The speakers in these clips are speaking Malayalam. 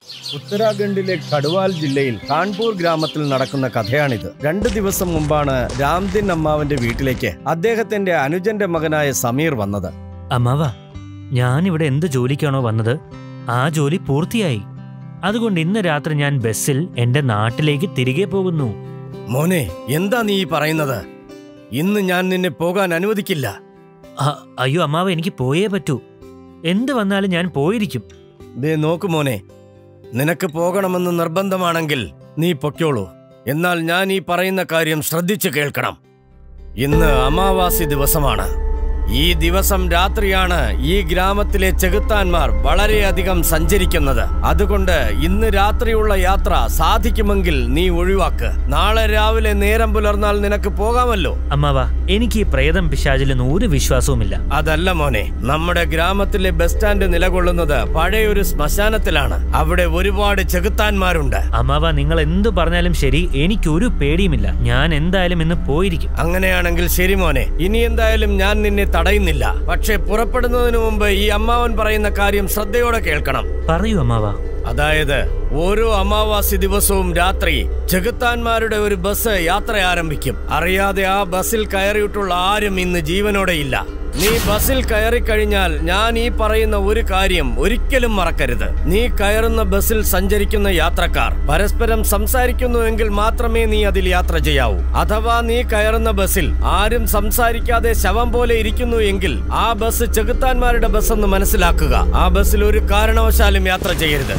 ഉത്തരാഖണ്ഡിലെ കടുവാൽ ജില്ലയിൽ കാൺപൂർ ഗ്രാമത്തിൽ നടക്കുന്ന കഥയാണിത് രണ്ടു ദിവസം മുമ്പാണ് രാംദിൻ അമ്മാവന്റെ വീട്ടിലേക്ക് അദ്ദേഹത്തിന്റെ അനുജന്റെ മകനായ സമീർ വന്നത് അമ്മാവ ഞാൻ ഇവിടെ എന്ത് ജോലിക്കാണോ വന്നത് ആ ജോലി പൂർത്തിയായി അതുകൊണ്ട് ഇന്ന് രാത്രി ഞാൻ ബസ്സിൽ എന്റെ നാട്ടിലേക്ക് തിരികെ പോകുന്നു മോനെ എന്താ നീ ഈ പറയുന്നത് ഇന്ന് ഞാൻ നിന്നെ പോകാൻ അനുവദിക്കില്ല അ- അയ്യോ അമ്മാവ എനിക്ക് പോയേ പറ്റൂ എന്ത് വന്നാലും ഞാൻ പോയിരിക്കും ദേ നോക്കു മോനെ നിനക്ക് പോകണമെന്ന് നിർബന്ധമാണെങ്കിൽ നീ പൊയ്ക്കോളൂ എന്നാൽ ഞാൻ ഈ പറയുന്ന കാര്യം ശ്രദ്ധിച്ചു കേൾക്കണം ഇന്ന് അമാവാസി ദിവസമാണ് ഈ ദിവസം രാത്രിയാണ് ഈ ഗ്രാമത്തിലെ ചെകുത്താന്മാർ വളരെയധികം സഞ്ചരിക്കുന്നത് അതുകൊണ്ട് ഇന്ന് രാത്രിയുള്ള യാത്ര സാധിക്കുമെങ്കിൽ നീ ഒഴിവാക്ക് നാളെ രാവിലെ നേരം പുലർന്നാൽ നിനക്ക് പോകാമല്ലോ അമ്മാവ എനിക്ക് ഈ പ്രേതം പിശാചിലൊന്നും ഒരു വിശ്വാസവുമില്ല അതല്ല മോനെ നമ്മുടെ ഗ്രാമത്തിലെ ബസ് സ്റ്റാൻഡ് നിലകൊള്ളുന്നത് പഴയൊരു ശ്മശാനത്തിലാണ് അവിടെ ഒരുപാട് ചെകുത്താന്മാരുണ്ട് അമ്മാവ നിങ്ങൾ എന്തു പറഞ്ഞാലും ശരി എനിക്കൊരു പേടിയുമില്ല ഞാൻ എന്തായാലും ഇന്ന് പോയിരിക്കും അങ്ങനെയാണെങ്കിൽ ശരി മോനെ ഇനി എന്തായാലും ഞാൻ നിന്നെ തടയുന്നില്ല പക്ഷെ പുറപ്പെടുന്നതിന് മുമ്പ് ഈ അമ്മാവൻ പറയുന്ന കാര്യം ശ്രദ്ധയോടെ കേൾക്കണം പറയൂ അമ്മാവ അതായത് ഓരോ അമാവാസി ദിവസവും രാത്രി ചെകുത്താന്മാരുടെ ഒരു ബസ് യാത്ര ആരംഭിക്കും അറിയാതെ ആ ബസ്സിൽ കയറിയിട്ടുള്ള ആരും ഇന്ന് ജീവനോടെയില്ല നീ ബസ്സിൽ കയറിക്കഴിഞ്ഞാൽ ഞാൻ ഈ പറയുന്ന ഒരു കാര്യം ഒരിക്കലും മറക്കരുത് നീ കയറുന്ന ബസ്സിൽ സഞ്ചരിക്കുന്ന യാത്രക്കാർ പരസ്പരം സംസാരിക്കുന്നുവെങ്കിൽ മാത്രമേ നീ അതിൽ യാത്ര ചെയ്യാവൂ അഥവാ നീ കയറുന്ന ബസ്സിൽ ആരും സംസാരിക്കാതെ ശവം പോലെ ഇരിക്കുന്നു എങ്കിൽ ആ ബസ് ചെകുത്താന്മാരുടെ ബസ് എന്ന് മനസ്സിലാക്കുക ആ ബസ്സിൽ ഒരു കാരണവശാലും യാത്ര ചെയ്യരുത്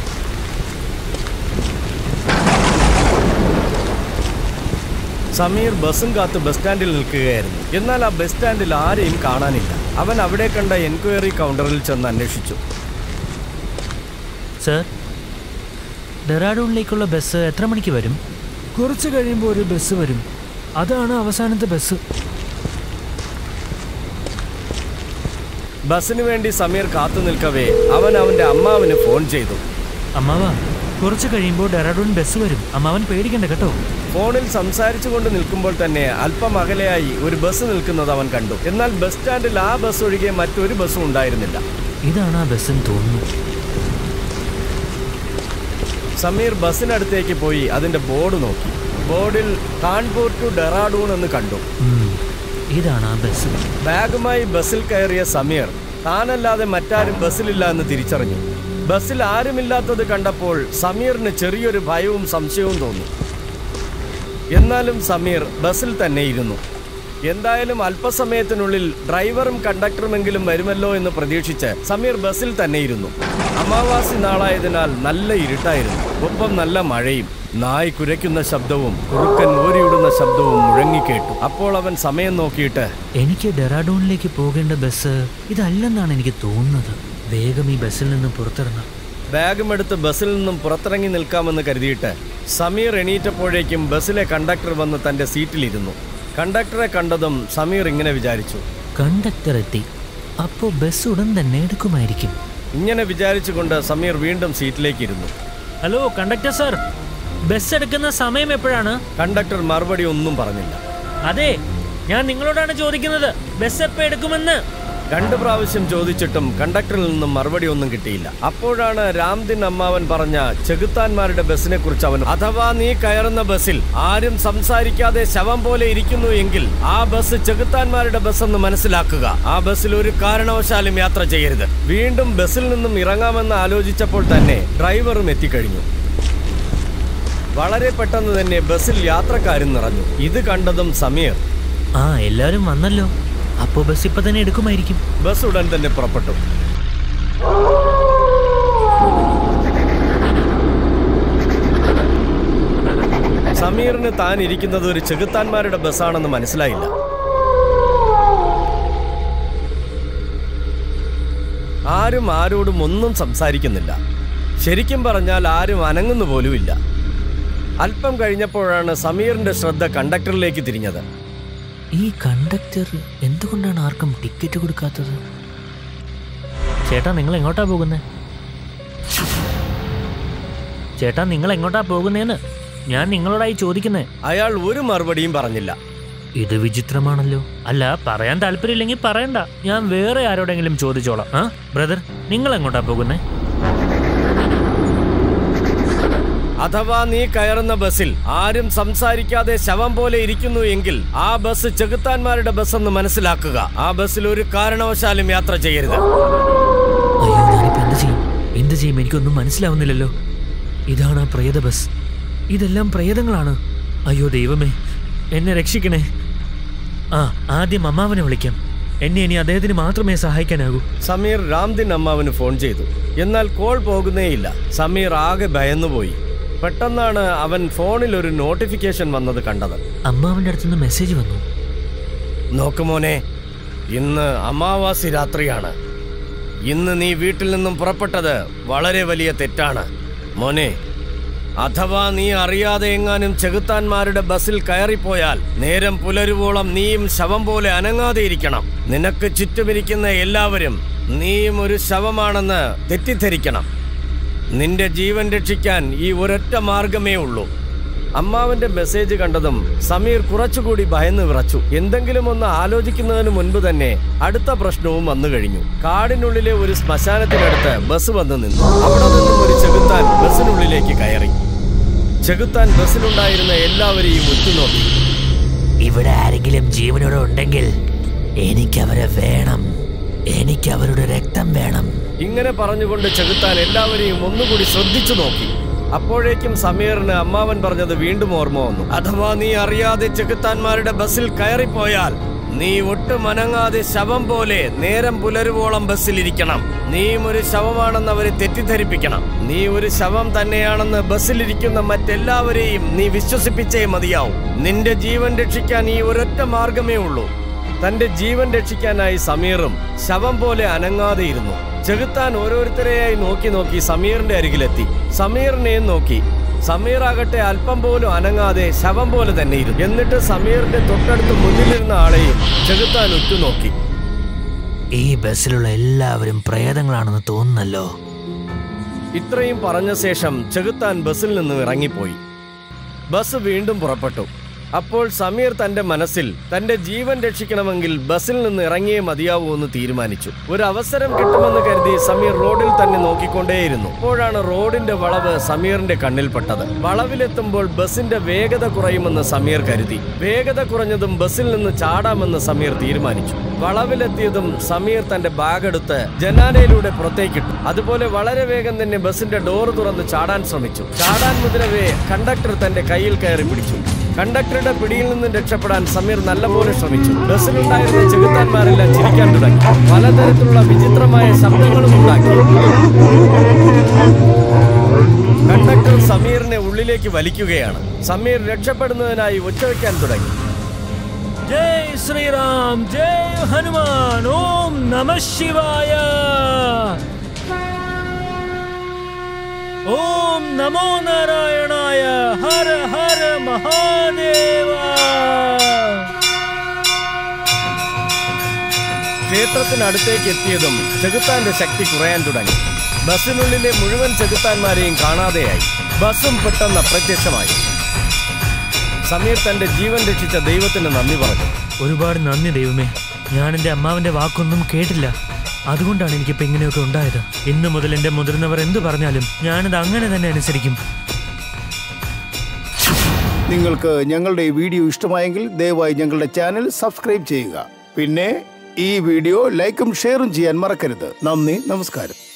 സമീർ ബസ്സും കാത്ത് ബസ് സ്റ്റാൻഡിൽ നിൽക്കുകയായിരുന്നു എന്നാൽ ആ ബസ് സ്റ്റാൻഡിൽ ആരെയും കാണാനില്ല അവൻ അവിടെ കണ്ട എൻക്വയറി കൗണ്ടറിൽ ചെന്ന് അന്വേഷിച്ചു സർ ഡെറാഡൂണിലേക്കുള്ള ബസ് എത്ര മണിക്ക് വരും കുറച്ച് കഴിയുമ്പോൾ ഒരു ബസ് വരും അതാണ് അവസാനത്തെ ബസ് ബസ്സിന് വേണ്ടി സമീർ കാത്തു നിൽക്കവേ അവൻ അവന്റെ അമ്മാവന് ഫോൺ ചെയ്തു അമ്മാവ കുറച്ച് കഴിയുമ്പോൾ ഡെറാഡൂൺ ബസ് വരും അമ്മാവൻ പേടിക്കണ്ട കേട്ടോ ഫോണിൽ സംസാരിച്ചുകൊണ്ട് നിൽക്കുമ്പോൾ തന്നെ അല്പം അകലെയായി ഒരു ബസ് നിൽക്കുന്നത് അവൻ കണ്ടു എന്നാൽ ബസ് സ്റ്റാൻഡിൽ ആ ബസ് ഒഴികെ മറ്റൊരു ബസ്സും ഉണ്ടായിരുന്നില്ല ഇതാണ് ആ ബസ് എന്ന് തോന്നുന്നു സമീർ ബസ്സിനടുത്തേക്ക് പോയി അതിന്റെ ബോർഡ് നോക്കി ബോർഡിൽ കാൺപൂർ ടു ഡെറാഡൂൺ എന്ന് കണ്ടു ഉം, ഇതാണ് ആ ബസ് ബാഗുമായി ബസ്സിൽ കയറിയ സമീർ താനല്ലാതെ മറ്റാരും ബസ്സിലില്ല എന്ന് തിരിച്ചറിഞ്ഞു ബസ്സിൽ ആരുമില്ലാത്തത് കണ്ടപ്പോൾ സമീറിന് ചെറിയൊരു ഭയവും സംശയവും തോന്നി എന്നാലും സമീർ ബസ്സിൽ തന്നെ ഇരുന്നു എന്തായാലും അല്പസമയത്തിനുള്ളിൽ ഡ്രൈവറും കണ്ടക്ടറുമെങ്കിലും വരുമല്ലോ എന്ന് പ്രതീക്ഷിച്ച് സമീർ ബസ്സിൽ തന്നെ ഇരുന്നു അമാവാസി നാളായതിനാൽ നല്ല ഇരുട്ടായിരുന്നു ഒപ്പം നല്ല മഴയും നായ് കുരയ്ക്കുന്ന ശബ്ദവും കുറുക്കൻ ഓരിയിടുന്ന ശബ്ദവും മുഴങ്ങിക്കേട്ടു അപ്പോൾ അവൻ സമയം നോക്കിയിട്ട് എനിക്ക് ഡെറാഡൂണിലേക്ക് പോകേണ്ട ബസ് ഇതല്ലെന്നാണ് എനിക്ക് തോന്നുന്നത് വേഗം ഈ ബസ്സിൽ നിന്ന് പുറത്തിറങ്ങാം ബാഗുമെടുത്ത് ബസ്സിൽ നിന്നും പുറത്തിറങ്ങി നിൽക്കാമെന്ന് കരുതിയിട്ട് സമീർ എണീറ്റപ്പോഴേക്കും ബസ്സിലെ കണ്ടക്ടർ വന്ന് തന്റെ സീറ്റിലിരുന്നു കണ്ടക്ടറെ കണ്ടതും സമീർ ഇങ്ങനെ വിചാരിച്ചു കണ്ടക്ടർ എത്തി അപ്പോ ബസ് ഉടൻ തന്നെ എടുക്കുമായിരിക്കും ഇങ്ങനെ വിചാരിച്ചുകൊണ്ട് സമീർ വീണ്ടും സീറ്റിലേക്ക് ഇരുന്നു ഹലോ കണ്ടക്ടർ സർ ബസ് എടുക്കുന്ന സമയം എപ്പോഴാണ് കണ്ടക്ടർ മറുപടി ഒന്നും പറഞ്ഞില്ല അതെ ഞാൻ നിങ്ങളോടാണ് ചോദിക്കുന്നത് ബസ് എപ്പോ എടുക്കുമെന്ന് രണ്ടു പ്രാവശ്യം ചോദിച്ചിട്ടും കണ്ടക്ടറിൽ നിന്നും മറുപടി ഒന്നും കിട്ടിയില്ല അപ്പോഴാണ് രാംദിൻ അമ്മാവൻ പറഞ്ഞ ചെകുത്താന്മാരുടെ ബസ്സിനെ കുറിച്ച് അവൻ അഥവാ നീ കയറുന്ന ബസ്സിൽ ആരും സംസാരിക്കാതെ ശവം പോലെ ഇരിക്കുന്നു എങ്കിൽ ആ ബസ് ചെകുത്താന്മാരുടെ ബസ് എന്ന് മനസ്സിലാക്കുക ആ ബസ്സിൽ ഒരു കാരണവശാലും യാത്ര ചെയ്യരുത് വീണ്ടും ബസ്സിൽ നിന്നും ഇറങ്ങാമെന്ന് ആലോചിച്ചപ്പോൾ തന്നെ ഡ്രൈവറും എത്തിക്കഴിഞ്ഞു വളരെ പെട്ടെന്ന് തന്നെ ബസ്സിൽ യാത്രക്കാരും നിറഞ്ഞു ഇത് കണ്ടതും സമീർ ആ എല്ലാരും വന്നല്ലോ അപ്പോ ബസ് ഇപ്പൊ തന്നെ എടുക്കുമായിരിക്കും ബസ് ഉടൻ തന്നെ പുറപ്പെട്ടു സമീറിന് താൻ ഇരിക്കുന്നത് ഒരു ചെകുത്താന്മാരുടെ ബസ്സാണെന്ന് മനസ്സിലായില്ല ആരും ആരോടും ഒന്നും സംസാരിക്കുന്നില്ല ശരിക്കും പറഞ്ഞാൽ ആരും അനങ്ങുന്നു പോലുമില്ല അല്പം കഴിഞ്ഞപ്പോഴാണ് സമീറിന്റെ ശ്രദ്ധ കണ്ടക്ടറിലേക്ക് തിരിഞ്ഞത് ഈ കണ്ടക്ടർ എന്തുകൊണ്ടാണ് ആർക്കും ടിക്കറ്റ് കൊടുക്കാത്തത് ചേട്ടാ നിങ്ങൾ എങ്ങോട്ടാ പോകുന്നേ ചേട്ടാ നിങ്ങൾ എങ്ങോട്ടാ പോകുന്നേന്ന് ഞാൻ നിങ്ങളോടായി ചോദിക്കുന്നേ അയാൾ ഒരു മറുപടിയും പറഞ്ഞില്ല ഇത് വിചിത്രമാണല്ലോ അല്ല പറയാൻ താല്പര്യമില്ലെങ്കിൽ പറയണ്ട ഞാൻ വേറെ ആരോടെങ്കിലും ചോദിച്ചോളാം ആ ബ്രദർ നിങ്ങൾ എങ്ങോട്ടാ പോകുന്നേ അഥവാ നീ കയറുന്ന ബസ്സിൽ ആരും സംസാരിക്കാതെ ശവം പോലെ ഇരിക്കുന്നു എങ്കിൽ ആ ബസ് ചെകുത്താന്മാരുടെ ബസ് എന്ന് മനസ്സിലാക്കുക ആ ബസ്സിൽ ഒരു കാരണവശാലും യാത്ര ചെയ്യരുത് അയ്യോ ഞാനിപ്പോ എന്ത് ചെയ്യും എന്ത് ചെയ്യും എനിക്കൊന്നും മനസ്സിലാവുന്നില്ലല്ലോ ഇതാണ് ആ പ്രേത ബസ് ഇതെല്ലാം പ്രേതങ്ങളാണ് അയ്യോ ദൈവമേ എന്നെ രക്ഷിക്കണേ ആ ആദ്യം അമ്മാവനെ വിളിക്കാം എന്നെ ഇനി അദ്ദേഹത്തിന് മാത്രമേ സഹായിക്കാനാകൂ സമീർ രാംദിൻ അമ്മാവന് ഫോൺ ചെയ്തു എന്നാൽ കോൾ പോകുന്നേയില്ല സമീർ ആകെ ഭയന്നുപോയി പെട്ടെന്നാണ് അവൻ ഫോണിൽ ഒരു നോട്ടിഫിക്കേഷൻ വന്നത് കണ്ടത് അമ്മാവന്റെ അടുത്തുനിന്ന് മെസ്സേജ് വന്നു നോക്കുമോനെ ഇന്ന് അമാവാസി രാത്രിയാണ് ഇന്ന് നീ വീട്ടിൽ നിന്നും പുറപ്പെട്ടത് വളരെ വലിയ തെറ്റാണ് മോനെ അഥവാ നീ അറിയാതെ എങ്ങാനും ചെകുത്താന്മാരുടെ ബസ്സിൽ കയറിപ്പോയാൽ നേരം പുലരുവോളം നീയും ശവം പോലെ അനങ്ങാതെ ഇരിക്കണം നിനക്ക് ചുറ്റുമിരിക്കുന്ന എല്ലാവരും നീയും ഒരു ശവമാണെന്ന് തെറ്റിദ്ധരിക്കണം നിന്റെ ജീവൻ രക്ഷിക്കാൻ ഈ ഒരൊറ്റ മാർഗമേ ഉള്ളൂ അമ്മാവന്റെ മെസ്സേജ് കണ്ടതും സമീർ കുറച്ചുകൂടി ഭയന്ന് വിറച്ചു എന്തെങ്കിലും ഒന്ന് ആലോചിക്കുന്നതിന് മുൻപ് തന്നെ അടുത്ത പ്രശ്നവും വന്നു കഴിഞ്ഞു കാടിനുള്ളിലെ ഒരു ശ്മശാനത്തിനടുത്ത് ബസ് വന്നു നിന്നു അവിടെ നിന്നും ഒരു ചെകുത്താൻ ബസ്സിനുള്ളിലേക്ക് കയറി ചെകുത്താൻ ബസ്സിലുണ്ടായിരുന്ന എല്ലാവരെയും ഉറ്റുനോക്കി ഇവിടെ ആരെങ്കിലും ജീവനോടെ ഉണ്ടെങ്കിൽ എനിക്കവരെ വേണം എനിക്കവരുടെ രക്തം വേണം ഇങ്ങനെ പറഞ്ഞുകൊണ്ട് ചെകുത്താൻ എല്ലാവരെയും ഒന്നുകൂടി ശ്രദ്ധിച്ചു നോക്കി അപ്പോഴേക്കും സമീറിന് അമ്മാവൻ പറഞ്ഞത് വീണ്ടും ഓർമ്മ വന്നു അഥവാ നീ അറിയാതെ ചെകുത്താന്മാരുടെ ബസ്സിൽ കയറിപ്പോയാൽ നീ ഒട്ടും അനങ്ങാതെ ശവം പോലെ നേരം പുലരുവോളം ബസ്സിലിരിക്കണം നീയും ഒരു ശവമാണെന്ന് അവരെ തെറ്റിദ്ധരിപ്പിക്കണം നീ ഒരു ശവം തന്നെയാണെന്ന് ബസ്സിലിരിക്കുന്ന മറ്റെല്ലാവരെയും നീ വിശ്വസിപ്പിച്ചേ മതിയാവും നിന്റെ ജീവൻ രക്ഷിക്കാൻ ഈ ഒരൊറ്റ മാർഗമേ ഉള്ളൂ തന്റെ ജീവൻ രക്ഷിക്കാനായി സമീറും ശവം പോലെ അനങ്ങാതെ ഇരുന്നു ചെകുത്താൻ ഓരോരുത്തരെയായി നോക്കി നോക്കി സമീറിന്റെ അരികിലെത്തി സമീറിനെയും നോക്കി സമീർ ആകട്ടെ അല്പം പോലും അനങ്ങാതെ ശവം പോലെ തന്നെ ഇരുന്നു എന്നിട്ട് സമീറിന്റെ തൊട്ടടുത്ത് മുന്നിലിരുന്ന ആളെയും ചെകുത്താൻ ഉറ്റുനോക്കി ഈ ബസ്സിലുള്ള എല്ലാവരും പ്രേതങ്ങളാണെന്ന് തോന്നുന്നല്ലോ ഇത്രയും പറഞ്ഞ ശേഷം ചെകുത്താൻ ബസ്സിൽ നിന്ന് ഇറങ്ങിപ്പോയി ബസ് വീണ്ടും പുറപ്പെട്ടു അപ്പോൾ സമീർ തന്റെ മനസ്സിൽ തന്റെ ജീവൻ രക്ഷിക്കണമെങ്കിൽ ബസ്സിൽ നിന്ന് ഇറങ്ങിയേ മതിയാവൂ എന്ന് തീരുമാനിച്ചു ഒരു അവസരം കിട്ടുമെന്ന് കരുതി സമീർ റോഡിൽ തന്നെ നോക്കിക്കൊണ്ടേയിരുന്നു അപ്പോഴാണ് റോഡിന്റെ വളവ് സമീറിന്റെ കണ്ണിൽപ്പെട്ടത് വളവിലെത്തുമ്പോൾ ബസിന്റെ വേഗത കുറയുമെന്ന് സമീർ കരുതി വേഗത കുറഞ്ഞതും ബസ്സിൽ നിന്ന് ചാടാമെന്ന് സമീർ തീരുമാനിച്ചു വളവിലെത്തിയതും സമീർ തന്റെ ബാഗ് എടുത്ത് ജനാലയിലൂടെ പുറത്തേക്കിട്ടു അതുപോലെ വളരെ വേഗം തന്നെ ബസിന്റെ ഡോർ തുറന്ന് ചാടാൻ ശ്രമിച്ചു ചാടാൻ മുതലവേ കണ്ടക്ടർ തന്റെ കയ്യിൽ കയറി പിടിച്ചു കണ്ടക്ടറുടെ പിടിയിൽ നിന്നും രക്ഷപ്പെടാൻ സമീർ നല്ലപോലെ ശ്രമിച്ചു ബസ്സിലുണ്ടായിരുന്ന ചെകുത്താന്മാരെല്ലാം ചിരിക്കാൻ തുടങ്ങി പലതരത്തിലുള്ള വിചിത്രമായ ശബ്ദങ്ങളും ഉണ്ടാക്കി കണ്ടക്ടർ സമീറിനെ ഉള്ളിലേക്ക് വലിക്കുകയാണ് സമീർ രക്ഷപ്പെടുന്നതിനായി ഒച്ചവെക്കാൻ തുടങ്ങി ജയ് ശ്രീറാം ജയ് ഹനുമാൻ ഓം നമ ശിവായ ഓം നമോ നാരായണായ ഹര ഹര മഹാദേവ ക്ഷേത്രത്തിനടുത്തേക്ക് എത്തിയതും ചെകുത്താന്റെ ശക്തി കുറയാൻ തുടങ്ങി ബസ്സിനുള്ളിലെ മുഴുവൻ ചെകുത്താന്മാരെയും കാണാതെയായി ബസ്സും പെട്ടെന്ന് അപ്രത്യക്ഷമായി സമീർ തന്റെ ജീവൻ രക്ഷിച്ച ദൈവത്തിന് നന്ദി പറഞ്ഞു ഒരുപാട് നന്ദി ദൈവമേ ഞാൻ എൻ്റെ അമ്മാവന്റെ വാക്കൊന്നും കേട്ടില്ല അതുകൊണ്ടാണ് എനിക്കിപ്പോ ഇങ്ങനെയൊക്കെ ഉണ്ടായത് ഇന്നു മുതൽ എൻ്റെ മുതിർന്നവർ എന്തു പറഞ്ഞാലും ഞാനത് അങ്ങനെ തന്നെ അനുസരിക്കും നിങ്ങൾക്ക് ഞങ്ങളുടെ ഈ വീഡിയോ ഇഷ്ടമായെങ്കിൽ ദയവായി ഞങ്ങളുടെ ചാനൽ സബ്സ്ക്രൈബ് ചെയ്യുക പിന്നെ ഈ വീഡിയോ ലൈക്കും ഷെയറും ചെയ്യാൻ മറക്കരുത് നന്ദി നമസ്കാരം